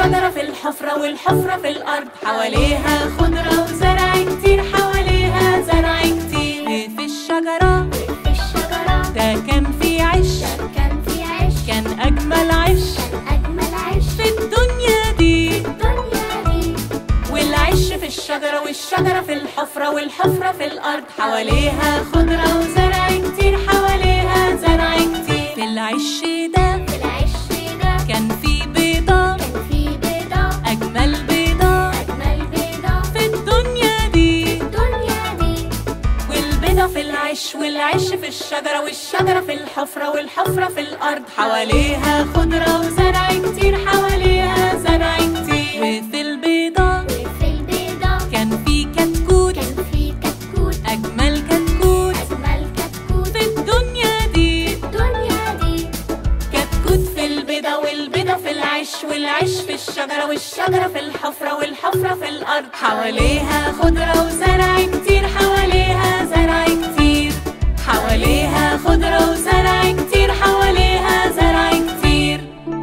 والشجرة في الحفرة والحفرة في الأرض حواليها خضرة وزرع كتير حواليها زرع كتير في الشجرة في الشجرة ده كان في عش كان في عش كان أجمل عش كان أجمل عش في الدنيا دي الدنيا دي والعش في الشجرة والشجرة في الحفرة والحفرة في الأرض حواليها خضرة وزرع كتير حواليها زرع كتير في العش ده في العش ده كان في بيضة كان في بيضة أجمل بيضة أجمل بيضة في الدنيا دي الدنيا دي والبيضة في العش والعش في الشجرة والشجرة في الحفرة والحفرة في الأرض حواليها خضرة وزرع كتير حواليها زرع كتير وفي البيضة وفي البيضة كان في كتكوت كان في كتكوت أجمل كتكوت أجمل كتكوت في الدنيا دي الدنيا دي كتكوت في البيضة والبيضة في العش والعش في الشجرة والشجرة في الحفرة والحفرة في الأرض حواليها خضرة وزرع كتير حواليها زرع كتير حواليها خضرة وزرع كتير حواليها زرع كتير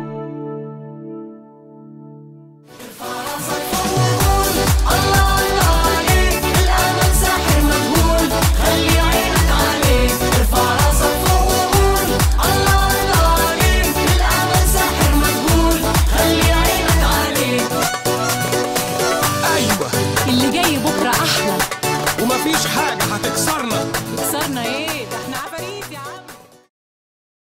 الله الله عليك الأمل ساحر مجهول خلي عينك عليه ارفع راسك فوق وقول الله الله عليك الأمل ساحر مجهول خلي عينك عليه ايوه اللي جاي بكرة أحلى ومفيش حاجه هتكسرنا كسرنا إيه